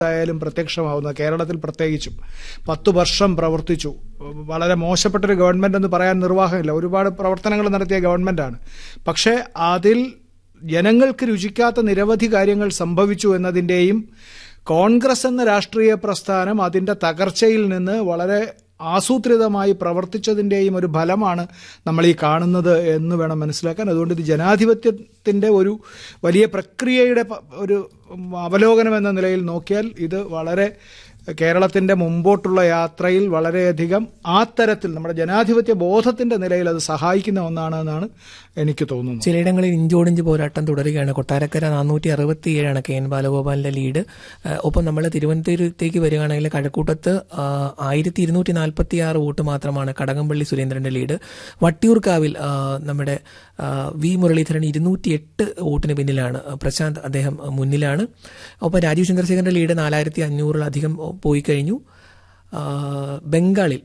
ആയാലും പ്രത്യക്ഷമാവുന്നത് കേരളത്തിൽ പ്രത്യേകിച്ചും പത്തു വർഷം പ്രവർത്തിച്ചു വളരെ മോശപ്പെട്ടൊരു ഗവൺമെന്റ് എന്ന് പറയാൻ നിർവാഹമില്ല ഒരുപാട് പ്രവർത്തനങ്ങൾ നടത്തിയ ഗവൺമെന്റാണ് പക്ഷേ അതിൽ ജനങ്ങൾക്ക് രുചിക്കാത്ത നിരവധി കാര്യങ്ങൾ സംഭവിച്ചു എന്നതിൻ്റെയും കോൺഗ്രസ് എന്ന രാഷ്ട്രീയ പ്രസ്ഥാനം അതിൻ്റെ തകർച്ചയിൽ നിന്ന് വളരെ ആസൂത്രിതമായി പ്രവർത്തിച്ചതിൻ്റെയും ഒരു ഫലമാണ് നമ്മൾ ഈ കാണുന്നത് എന്ന് വേണം മനസ്സിലാക്കാൻ അതുകൊണ്ട് ഇത് ജനാധിപത്യത്തിൻ്റെ ഒരു വലിയ പ്രക്രിയയുടെ പ- ഒരു അവലോകനം എന്ന നിലയിൽ നോക്കിയാൽ ഇത് വളരെ കേരളത്തിൻ്റെ മുമ്പോട്ടുള്ള യാത്രയിൽ വളരെയധികം ആ തരത്തിൽ നമ്മുടെ ജനാധിപത്യ ബോധത്തിൻ്റെ നിലയിൽ അത് സഹായിക്കുന്ന ഒന്നാണ് എന്നാണ് എനിക്ക് തോന്നുന്നത് ചിലയിടങ്ങളിൽ ഇഞ്ചോടിഞ്ച് പോരാട്ടം തുടരുകയാണ് കൊട്ടാരക്കര നാനൂറ്റി അറുപത്തിയേഴാണ് കെ എൻ ബാലഗോപാലിന്റെ ലീഡ് ഏഹ് ഒപ്പം നമ്മൾ തിരുവനന്തപുരത്തേക്ക് വരികയാണെങ്കിൽ കഴക്കൂട്ടത്ത് ആയിരത്തി ഇരുന്നൂറ്റി നാൽപ്പത്തി ആറ് വോട്ട് മാത്രമാണ് കടകംപള്ളി സുരേന്ദ്രന്റെ ലീഡ് വട്ടിയൂർക്കാവിൽ ആ, നമ്മുടെ ആ, വി മുരളീധരൻ ഇരുന്നൂറ്റി എട്ട് വോട്ടിന് പിന്നിലാണ് പ്രശാന്ത് അദ്ദേഹം മുന്നിലാണ് ഒപ്പം രാജീവ് ചന്ദ്രശേഖരന്റെ ലീഡ് നാലായിരത്തി അഞ്ഞൂറിലധികം പോയി കഴിഞ്ഞു ആ, ബംഗാളിൽ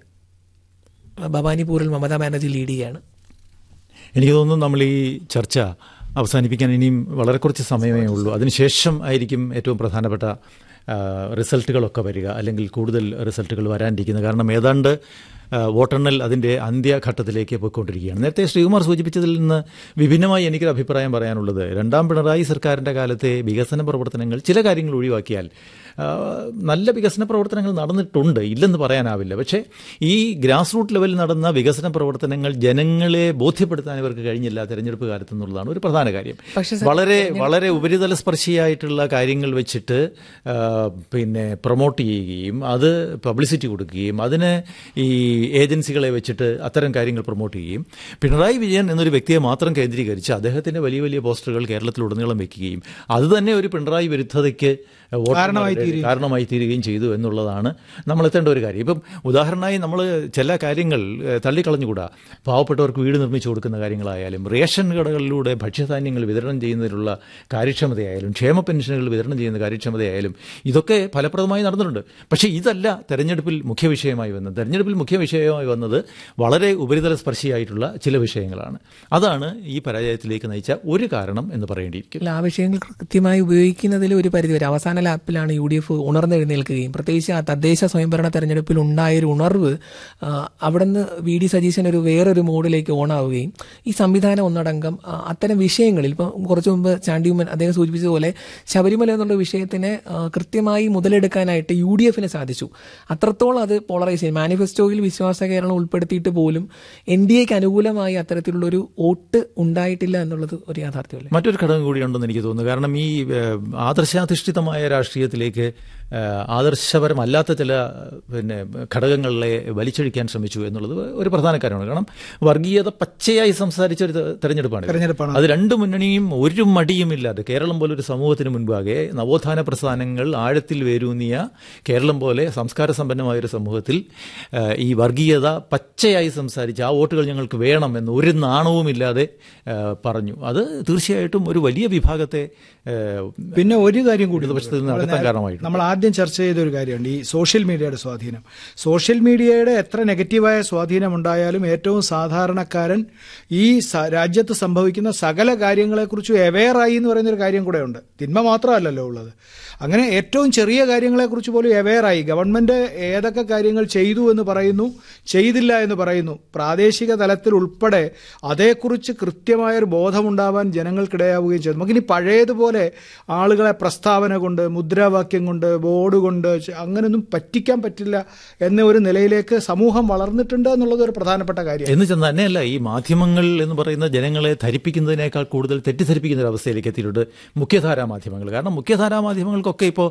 ഭവാനിപൂരിൽ മമതാ ബാനർജി ലീഡ് ചെയ്യാണ് എനിക്ക് തോന്നുന്നു നമ്മൾ ഈ ചർച്ച അവസാനിപ്പിക്കാൻ ഇനിയും വളരെ കുറച്ച് സമയമേ ഉള്ളൂ അതിനുശേഷം ആയിരിക്കും ഏറ്റവും പ്രധാനപ്പെട്ട ആ, റിസൾട്ടുകളൊക്കെ വരിക അല്ലെങ്കിൽ കൂടുതൽ റിസൾട്ടുകൾ വരാനിരിക്കുന്നത് കാരണം ഏതാണ്ട് ആ, വോട്ടെണ്ണൽ അതിൻ്റെ അന്ത്യഘട്ടത്തിലേക്ക് പോയിക്കൊണ്ടിരിക്കുകയാണ് നേരത്തെ ശ്രീകുമാർ സൂചിപ്പിച്ചതിൽ നിന്ന് വിഭിന്നമായി എനിക്കൊരു അഭിപ്രായം പറയാനുള്ളത് രണ്ടാം പിണറായി സർക്കാരിൻ്റെ കാലത്തെ വികസന പ്രവർത്തനങ്ങൾ ചില കാര്യങ്ങൾ ഒഴിവാക്കിയാൽ ആ, നല്ല വികസന പ്രവർത്തനങ്ങൾ നടന്നിട്ടുണ്ട് ഇല്ലെന്ന് പറയാനാവില്ല പക്ഷേ ഈ ഗ്രാസ് റൂട്ട് ലെവലിൽ നടന്ന വികസന പ്രവർത്തനങ്ങൾ ജനങ്ങളെ ബോധ്യപ്പെടുത്താൻ ഇവർക്ക് കഴിഞ്ഞില്ല തെരഞ്ഞെടുപ്പ് കാലത്ത് എന്നുള്ളതാണ് ഒരു പ്രധാന കാര്യം പക്ഷേ വളരെ വളരെ ഉപരിതല സ്പർശിയായിട്ടുള്ള കാര്യങ്ങൾ വെച്ചിട്ട് ആ, പിന്നെ പ്രൊമോട്ട് ചെയ്യുകയും അത് പബ്ലിസിറ്റി കൊടുക്കുകയും അതിന് ഈ ഏജൻസികളെ വെച്ചിട്ട് അത്തരം കാര്യങ്ങൾ പ്രൊമോട്ട് ചെയ്യുകയും പിണറായി വിജയൻ എന്നൊരു വ്യക്തിയെ മാത്രം കേന്ദ്രീകരിച്ച് അദ്ദേഹത്തിന്റെ വലിയ വലിയ പോസ്റ്ററുകൾ കേരളത്തിലുടനീളം വെക്കുകയും അത് തന്നെ ഒരു പിണറായി വിരുദ്ധതയ്ക്ക് വോട്ടർമാരുടെ കാരണമായി തീരുകയും ചെയ്തു എന്നുള്ളതാണ് നമ്മൾ എത്തേണ്ട ഒരു കാര്യം ഇപ്പം ഉദാഹരണമായി നമ്മൾ ചില കാര്യങ്ങൾ ഏഹ്, തള്ളിക്കളഞ്ഞുകൂടാ പാവപ്പെട്ടവർക്ക് വീട് നിർമ്മിച്ചു കൊടുക്കുന്ന കാര്യങ്ങളായാലും റേഷൻ കടകളിലൂടെ ഭക്ഷ്യധാന്യങ്ങൾ വിതരണം ചെയ്യുന്നതിനുള്ള കാര്യക്ഷമതയായാലും ക്ഷേമ പെൻഷനുകൾ വിതരണം ചെയ്യുന്ന കാര്യക്ഷമതയായാലും ഇതൊക്കെ ഫലപ്രദമായി നടന്നിട്ടുണ്ട് പക്ഷേ ഇതല്ല തെരഞ്ഞെടുപ്പിൽ മുഖ്യ വിഷയമായി വന്നത് തെരഞ്ഞെടുപ്പിൽ മുഖ്യ വിഷയമായി വന്നത് വളരെ ഉപരിതല സ്പർശിയായിട്ടുള്ള ചില വിഷയങ്ങളാണ് അതാണ് ഈ പരാജയത്തിലേക്ക് നയിച്ച ഒരു കാരണം എന്ന് പറയേണ്ടിയിരിക്കും അല്ല, ആ വിഷയങ്ങൾ കൃത്യമായി ഉപയോഗിക്കുന്നതിൽ ഒരു പരിധിവരെ അവസാന ലാപ്പിലാണ് യു ഡി എഫ് ഉണർന്നെഴുന്നേൽക്കുകയും പ്രത്യേകിച്ച് ആ തദ്ദേശ സ്വയംഭരണ തെരഞ്ഞെടുപ്പിൽ ഉണ്ടായൊരു ഉണർവ് ആ, അവിടുന്ന് വി ഡി സതീശൻ ഒരു വേറൊരു മോഡിലേക്ക് ഓണാവുകയും ഈ സംവിധാനം ഒന്നടങ്കം ആ, അത്തരം വിഷയങ്ങളിൽ ഇപ്പം കുറച്ചു മുമ്പ് ചാണ്ടിയുമ്മൻ അദ്ദേഹം സൂചിപ്പിച്ചതുപോലെ ശബരിമല എന്നുള്ള വിഷയത്തിനെ ആ, കൃത്യമായി മുതലെടുക്കാനായിട്ട് യു ഡി എഫിന് സാധിച്ചു അത്രത്തോളം അത് പോളറൈസ് ചെയ്യും മാനിഫെസ്റ്റോയിൽ വിശ്വാസ കേരളം ഉൾപ്പെടുത്തിയിട്ട് പോലും എൻ ഡി എക്ക് അനുകൂലമായി അത്തരത്തിലുള്ള ഒരു വോട്ട് ഉണ്ടായിട്ടില്ല എന്നുള്ളത് ഒരു യാഥാർത്ഥ്യമല്ലേ മറ്റൊരു ഘടകം കൂടിയുണ്ടെന്ന് എനിക്ക് തോന്നുന്നു കാരണം ഈ ഏഹ്, ആദർശാധിഷ്ഠിതമായ രാഷ്ട്രീയത്തിലേക്ക് ഏഹ്, ആദർശപരമല്ലാത്ത ചില പിന്നെ ഘടകങ്ങളെ വലിച്ചഴിക്കാൻ ശ്രമിച്ചു എന്നുള്ളത് ഒരു പ്രധാന കാര്യമാണ് കാരണം വർഗീയത പച്ചയായി സംസാരിച്ച ഒരു തെ- തെരഞ്ഞെടുപ്പാണ് ഇത്. തെരഞ്ഞെടുപ്പാണ്. അത് രണ്ട് മുന്നണിയും ഒരു മടിയുമില്ലാതെ കേരളം പോലൊരു സമൂഹത്തിന് മുൻപാകെ നവോത്ഥാന പ്രസ്ഥാനങ്ങൾ ആഴത്തിൽ വേരൂന്നിയ കേരളം പോലെ സംസ്കാര സമ്പന്നമായ ഒരു സമൂഹത്തിൽ ഏഹ്, ഈ വർഗീയത പച്ചയായി സംസാരിച്ച് ആ വോട്ടുകൾ ഞങ്ങൾക്ക് വേണം എന്ന് ഒരു നാണവുമില്ലാതെ ഏഹ്, പറഞ്ഞു അത് തീർച്ചയായിട്ടും ഒരു വലിയ വിഭാഗത്തെ ഏഹ്, പിന്നെ ഒരു കാര്യം കൂടി ഇടതുപക്ഷത്തിൽ നിന്ന് അകറ്റാൻ കാരണമായിട്ടുണ്ട് നമ്മൾ ആദ്യം ചർച്ച ചെയ്ത ഒരു കാര്യമുണ്ട് ഈ സോഷ്യൽ മീഡിയയുടെ സ്വാധീനം സോഷ്യൽ മീഡിയയുടെ എത്ര നെഗറ്റീവായ സ്വാധീനം ഉണ്ടായാലും ഏറ്റവും സാധാരണക്കാരൻ ഈ സ- രാജ്യത്ത് സംഭവിക്കുന്ന സകല കാര്യങ്ങളെക്കുറിച്ചും അവെയറായി എന്ന് പറയുന്ന ഒരു കാര്യം കൂടെ ഉണ്ട് തിന്മ മാത്രമല്ലല്ലോ ഉള്ളത് അങ്ങനെ ഏറ്റവും ചെറിയ കാര്യങ്ങളെക്കുറിച്ച് പോലും അവെയറായി ഗവൺമെന്റ് ഏതൊക്കെ കാര്യങ്ങൾ ചെയ്തു എന്ന് പറയുന്നു ചെയ്തില്ല എന്ന് പറയുന്നു പ്രാദേശിക തലത്തിൽ ഉൾപ്പെടെ അതേക്കുറിച്ച് കൃത്യമായൊരു ബോധമുണ്ടാവാൻ ജനങ്ങൾക്കിടയാവുകയും ചെയ്തു നമുക്കിനി പഴയതുപോലെ ആളുകളെ പ്രസ്താവന കൊണ്ട് മുദ്രാവാക്യം കൊണ്ട് ബോർഡ് കൊണ്ട് ച- അങ്ങനെയൊന്നും പറ്റിക്കാൻ പറ്റില്ല എന്ന ഒരു നിലയിലേക്ക് സമൂഹം വളർന്നിട്ടുണ്ട് എന്നുള്ളത് ഒരു പ്രധാനപ്പെട്ട കാര്യം എന്ന് ചെന്നാൽ തന്നെയല്ല ഈ മാധ്യമങ്ങൾ എന്ന് പറയുന്ന ജനങ്ങളെ ധരിപ്പിക്കുന്നതിനേക്കാൾ കൂടുതൽ തെറ്റിദ്ധരിപ്പിക്കുന്ന ഒരു അവസ്ഥയിലേക്ക് എത്തിയിട്ടുണ്ട് മുഖ്യധാരാ മാധ്യമങ്ങൾ കാരണം മുഖ്യധാരാ മാധ്യമങ്ങൾക്കൊക്കെ ഇപ്പോൾ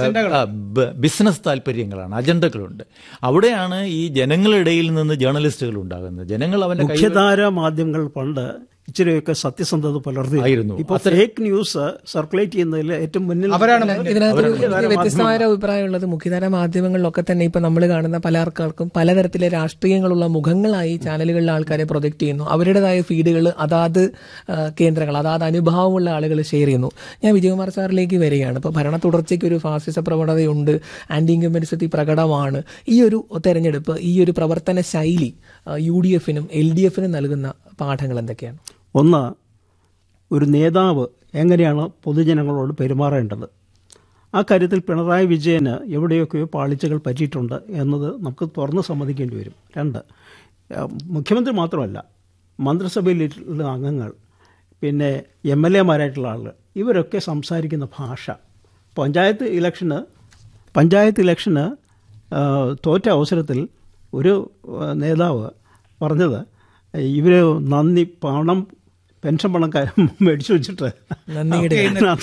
ബിസിനസ് താല്പര്യങ്ങളാണ് അജണ്ടകളുണ്ട് അവിടെയാണ് ഈ ജനങ്ങളിടയിൽ നിന്ന് ജേർണലിസ്റ്റുകൾ ഉണ്ടാകുന്നത് ജനങ്ങൾ അവന്റെ കൈ മുഖ്യധാര മാധ്യമങ്ങൾ പണ്ട് ഇച്ചിരിയൊക്കെ സത്യസന്ധത പുലർത്തി ആയിരുന്നു. ഇപ്പൊ ഫേക്ക് ന്യൂസ് സർക്കുലേറ്റ് ചെയ്യുന്നതിൽ ഏറ്റവും മുന്നിൽ അവരാണ് ഇതിനകത്ത് ഒരു വ്യത്യസ്തമായ ഒരു അഭിപ്രായമുള്ളത് മുഖ്യധാര മാധ്യമങ്ങളിലൊക്കെ തന്നെ ഇപ്പൊ നമ്മൾ കാണുന്ന പല ആൾക്കാർക്കും പലതരത്തിലെ രാഷ്ട്രീയങ്ങളുള്ള മുഖങ്ങളായി ചാനലുകളിലെ ആൾക്കാരെ പ്രൊജക്ട് ചെയ്യുന്നു അവരുടേതായ ഫീഡുകൾ അതാത് ആ, കേന്ദ്രങ്ങൾ അതാത് അനുഭവമുള്ള ആളുകൾ ഷെയർ ചെയ്യുന്നു ഞാൻ വിജയകുമാർ സാറിലേക്ക് വരികയാണ് ഇപ്പൊ ഭരണ തുടർച്ചയ്ക്ക് ഒരു ഫാസിസ പ്രവണതയുണ്ട് ആന്റി ഇൻകംബൻസി പ്രകടമാണ് ഈ ഒരു തെരഞ്ഞെടുപ്പ് ഈ ഒരു പ്രവർത്തന ശൈലി യു ഡി എഫിനും എൽ ഡി എഫിനും നൽകുന്ന പാഠങ്ങൾ എന്തൊക്കെയാണ് ഒന്ന് ഒരു നേതാവ് എങ്ങനെയാണ് പൊതുജനങ്ങളോട് പെരുമാറേണ്ടത് ആ കാര്യത്തിൽ പിണറായി വിജയന് എവിടെയൊക്കെയോ പാളിച്ചകൾ പറ്റിയിട്ടുണ്ട് എന്നത് നമുക്ക് തുറന്ന് സമ്മതിക്കേണ്ടി വരും രണ്ട് ഏഹ്, മുഖ്യമന്ത്രി മാത്രമല്ല മന്ത്രിസഭയിലുള്ള അംഗങ്ങൾ പിന്നെ എം എൽ എമാരായിട്ടുള്ള ആളുകൾ ഇവരൊക്കെ സംസാരിക്കുന്ന ഭാഷ പഞ്ചായത്ത് ഇലക്ഷന് പഞ്ചായത്ത് ഇലക്ഷന് ആ, തോറ്റ അവസരത്തിൽ ഒരു ആ, നേതാവ് പറഞ്ഞത് ഇവർ നന്ദി പണം പെൻഷൻ പണം ക- മേടിച്ചു വെച്ചിട്ട് നന്ദികേട്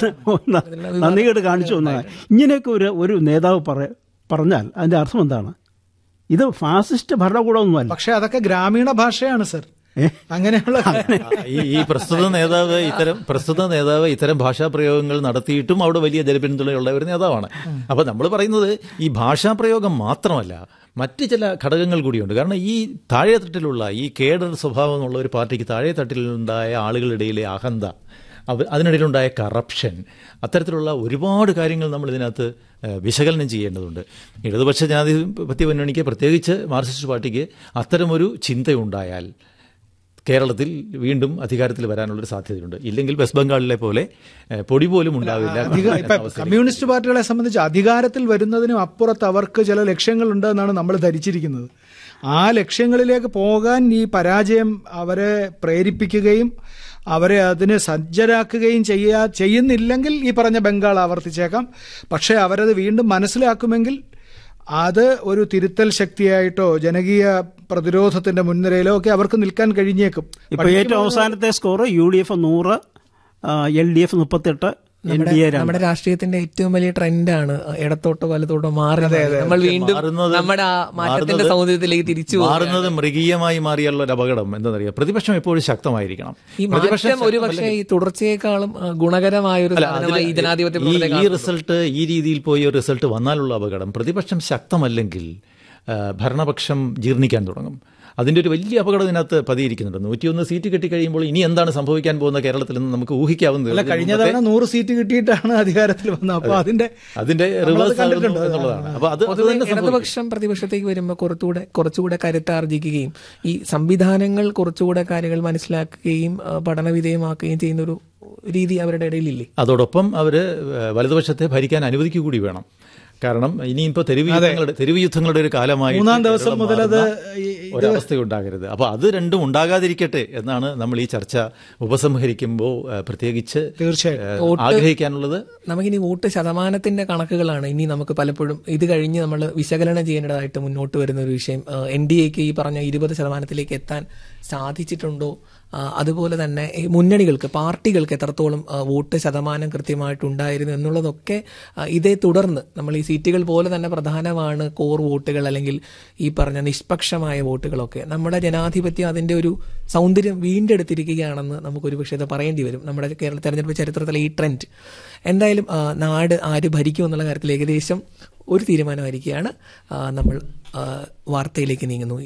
നന്ദികേട് കാണിച്ചു വന്നതാണ് ഇങ്ങനെയൊക്കെ ഒരു ഒരു നേതാവ് പറ പറഞ്ഞാൽ അതിൻ്റെ അർത്ഥം എന്താണ് ഇത് ഫാസിസ്റ്റ് ഭരണകൂടമൊന്നുമല്ല പക്ഷെ അതൊക്കെ ഗ്രാമീണ ഭാഷയാണ് സർ ഏ? അങ്ങനെയുള്ള ഈ ഈ പ്രസ്തുത നേതാവ് ഇത്തരം പ്രസ്തുത നേതാവ് ഇത്തരം ഭാഷാ പ്രയോഗങ്ങൾ നടത്തിയിട്ടും അവിടെ വലിയ ജനപിന്തുണയുള്ള ഒരു നേതാവാണ് അപ്പൊ നമ്മൾ പറയുന്നത് ഈ ഭാഷാ പ്രയോഗം മാത്രമല്ല മറ്റ് ചില ഘടകങ്ങൾ കൂടിയുണ്ട് കാരണം ഈ താഴെത്തട്ടിലുള്ള ഈ കേഡർ സ്വഭാവമുള്ള ഒരു പാർട്ടിക്ക് താഴെത്തട്ടിലുണ്ടായ ആളുകളുടെയിലെ അഹന്ത അവ അതിനിടയിലുണ്ടായ കറപ്ഷൻ അത്തരത്തിലുള്ള ഒരുപാട് കാര്യങ്ങൾ നമ്മൾ ഇതിനകത്ത് ഏഹ്, വിശകലനം ചെയ്യേണ്ടതുണ്ട് ഇടതുപക്ഷ ജനാധിപത്യ മുന്നണിക്ക് പ്രത്യേകിച്ച് മാർക്സിസ്റ്റ് പാർട്ടിക്ക് അത്തരമൊരു ചിന്തയുണ്ടായാൽ കേരളത്തിൽ വീണ്ടും അധികാരത്തിൽ വരാനുള്ളൊരു സാധ്യതയുണ്ട് ഇല്ലെങ്കിൽ വെസ്റ്റ് ബംഗാളിലെ പോലെ ഏഹ്, പൊടി പോലും ഉണ്ടാവില്ല അധിക- എന്ന ഇപ്പൊ അവസ്ഥയിലേക്ക് കമ്മ്യൂണിസ്റ്റ് പാർട്ടികളെ സംബന്ധിച്ച് അധികാരത്തിൽ വരുന്നതിനും അപ്പുറത്ത് അവർക്ക് ചില ലക്ഷ്യങ്ങളുണ്ട് എന്നാണ് നമ്മൾ ധരിച്ചിരിക്കുന്നത് ആ ലക്ഷ്യങ്ങളിലേക്ക് പോകാൻ ഈ പരാജയം അവരെ പ്രേരിപ്പിക്കുകയും അവരെ അതിന് സജ്ജരാക്കുകയും ചെയ്യാ ചെയ്യുന്നില്ലെങ്കിൽ ഈ പറഞ്ഞ ബംഗാൾ ആവർത്തിച്ചേക്കാം പക്ഷേ അവരത് വീണ്ടും മനസ്സിലാക്കുമെങ്കിൽ അത് ഒരു തിരുത്തൽ ശക്തിയായിട്ടോ ജനകീയ പ്രതിരോധത്തിന്റെ മുൻനിരയിലോ ഒക്കെ അവർക്ക് നിൽക്കാൻ കഴിഞ്ഞേക്കും ഇപ്പൊ ഏറ്റവും അവസാനത്തെ സ്കോർ യു ഡി എഫ് നൂറ് എൽ ഡി എഫ് മുപ്പത്തെട്ട് എൻ ഡി എ രണ്ട് നമ്മുടെ രാഷ്ട്രീയത്തിന്റെ ഏറ്റവും വലിയ ട്രെൻഡാണ് ഇടത്തോട്ടോ വലത്തോട്ടോ മാറി മാറി. നമ്മൾ വീണ്ടും മാറുന്നത് നമ്മുടെ ആ മാറ്റത്തിന്റെ മാറുന്നത് സൗന്ദര്യത്തിലേക്ക് തിരിച്ചു പോകും മാറുന്നത് മൃഗീയമായി മാറിയുള്ള ഒരു അപകടം എന്താണെന്നറിയാം പ്രതിപക്ഷം എപ്പോഴും ശക്തമായിരിക്കണം ഈ മാറ്റം ഒരു പക്ഷേ ഈ തുടർച്ചയേക്കാളും ആ, ഗുണകരമായ ഒരു അല്ല, സാധനമായി ഈ അതില് ജനാധിപത്യ ഈ- പ്രവർത്തകരെ ഈ റിസൾട്ട് ഈ രീതിയിൽ പോയി ഒരു റിസൾട്ട് വന്നാലുള്ള അപകടം പ്രതിപക്ഷം ശക്തമല്ലെങ്കിൽ ആ, ഭരണപക്ഷം ജീർണിക്കാൻ തുടങ്ങും അതിന്റെ ഒരു വലിയ അപകടം ഇതിനകത്ത് പതിയിരിക്കുന്നുണ്ട് നൂറ്റിയൊന്ന് സീറ്റ് കിട്ടിക്കഴിയുമ്പോൾ ഇനി എന്താണ് സംഭവിക്കാൻ പോകുന്ന കേരളത്തിൽ നിന്ന് നമുക്ക് ഊഹിക്കാവുന്നത് അല്ല കഴിഞ്ഞ തവണ നൂറ് സീറ്റ് കിട്ടിയിട്ടാണ് അധികാരത്തിൽ വന്നത് അപ്പൊ അതിന്റെ അതിന്റെ നമ്മളത് റിവേഴ്സ് കണ്ടിട്ടുണ്ട്. എന്നുള്ളതാണ് അപ്പൊ അത് അത് പൊതുവെ തന്നെ സംഭവിക്കും ഇടതുപക്ഷം പ്രതിപക്ഷത്തേക്ക് വരുമ്പോൾ കുറച്ചുകൂടെ കുറച്ചുകൂടെ കരുത്താർജിക്കുകയും ഈ സംവിധാനങ്ങൾ കുറച്ചുകൂടെ കാര്യങ്ങൾ മനസ്സിലാക്കുകയും ആ, പഠനവിധേയമാക്കുകയും ചെയ്യുന്ന ഒരു രീതി അവരുടെ ഇടയിലില്ലേ അതോടൊപ്പം അവര് വലതുപക്ഷത്തെ ഭരിക്കാൻ അനുവദിക്കുക കൂടി വേണം കാരണം ഇനിയിപ്പോ തെരുവ് യുദ്ധങ്ങളുടെ തെരുവ് യുദ്ധങ്ങളുടെ ഒരു കാലമായി മൂന്നാം ദിവസം മുതൽ അത് ഈ- ഒരവസ്ഥയുണ്ടാകരുത് അപ്പൊ അത് രണ്ടും ഉണ്ടാകാതിരിക്കട്ടെ എന്നാണ് നമ്മൾ ഈ ചർച്ച ഉപസംഹരിക്കുമ്പോൾ ഏഹ്, പ്രത്യേകിച്ച് തീർച്ചയായും ഏഹ്, ആഗ്രഹിക്കാനുള്ളത് നമുക്കിനി വോട്ട് ശതമാനത്തിന്റെ കണക്കുകളാണ് ഇനി നമുക്ക് പലപ്പോഴും ഇത് കഴിഞ്ഞ് നമ്മൾ വിശകലനം ചെയ്യേണ്ടതായിട്ട് മുന്നോട്ട് വരുന്ന ഒരു വിഷയം എൻ ഡി എക്ക് ഈ പറഞ്ഞ ഇരുപത് ശതമാനത്തിലേക്ക് എത്താൻ സാധിച്ചിട്ടുണ്ടോ ആ, അതുപോലെ തന്നെ ഈ മുന്നണികൾക്ക് പാർട്ടികൾക്ക് എത്രത്തോളം ആ, വോട്ട് ശതമാനം കൃത്യമായിട്ടുണ്ടായിരുന്നു എന്നുള്ളതൊക്കെ ആ, ഇതേ തുടർന്ന് നമ്മൾ ഈ സീറ്റുകൾ പോലെ തന്നെ പ്രധാനമാണ് കോർ വോട്ടുകൾ അല്ലെങ്കിൽ ഈ പറഞ്ഞ നിഷ്പക്ഷമായ വോട്ടുകളൊക്കെ നമ്മുടെ ജനാധിപത്യം അതിന്റെ ഒരു സൗന്ദര്യം വീണ്ടെടുത്തിരിക്കുകയാണെന്ന് നമുക്കൊരു പക്ഷേ ഇത് പറയേണ്ടി വരും നമ്മുടെ കേരള തെരഞ്ഞെടുപ്പ് ചരിത്രത്തിലെ ഈ ട്രെൻഡ് എന്തായാലും ആ, നാട് ആര് ഭരിക്കും എന്നുള്ള കാര്യത്തിൽ ഏകദേശം ഒരു തീരുമാനമായിരിക്കുകയാണ് ആ, നമ്മൾ ആ, വാർത്തയിലേക്ക് നീങ്ങുന്നു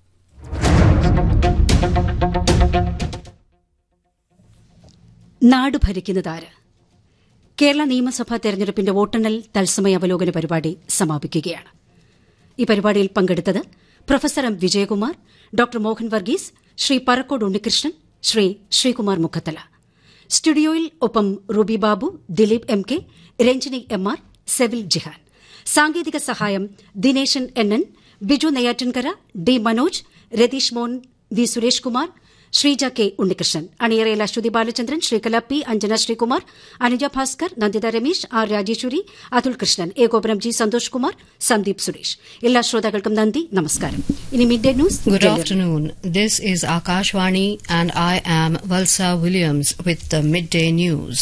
നാട് ഭരിക്കുന്നതാര് കേരള നിയമസഭാ തെരഞ്ഞെടുപ്പിന്റെ വോട്ടെണ്ണൽ തത്സമയ അവലോകന പരിപാടി സമാപിക്കുകയാണ് ഈ പരിപാടിയിൽ പങ്കെടുത്തത് professor M Vijayakumar doctor Mohan Varghese Shri Parakkode Unnikrishnan Shri Sreekumar Mukhathala സ്റ്റുഡിയോയിൽ ഒപ്പം Ruby Babu Dileep M K Ranjini M R Sevil Jihan സാങ്കേതിക സഹായം Dineshan N N Biju Neyyattinkara D Manoj Ratheesh Mon V Suresh Kumar Sreeja K Unnikrishnan അണിയറയിൽ അശ്വതി ബാലചന്ദ്രൻ ശ്രീകല പി അഞ്ജന ശ്രീകുമാർ അനുജ ഭാസ്കർ നന്ദിത രമേശ് ആർ രാജേശ്വരി അതുൽ കൃഷ്ണൻ ഏകോപനം ജി സന്തോഷ് കുമാർ സന്ദീപ് സുരേഷ് എല്ലാ ശ്രോതാക്കൾക്കും നന്ദി നമസ്കാരം ഇനി mid day news Good afternoon. This is Akashvani and I am Valsa Williams with the midday news.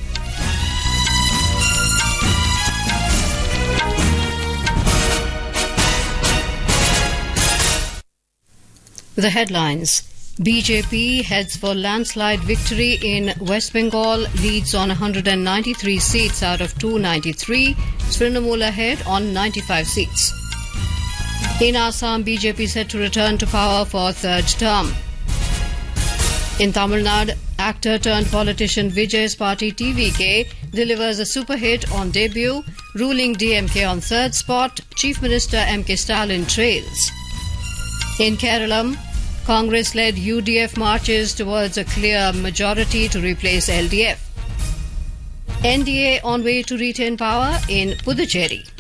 The headlines. BJP heads for landslide victory in West Bengal, leads on 193 seats out of 293, Trinamool ahead on 95 seats. In Assam, BJP set to return to power for third term. In Tamil Nadu, actor turned politician Vijay's party TVK delivers a super hit on debut, ruling DMK on third spot, Chief Minister MK Stalin trails. In Kerala, Congress led UDF marches towards a clear majority to replace LDF. NDA on way to retain power in Puducherry.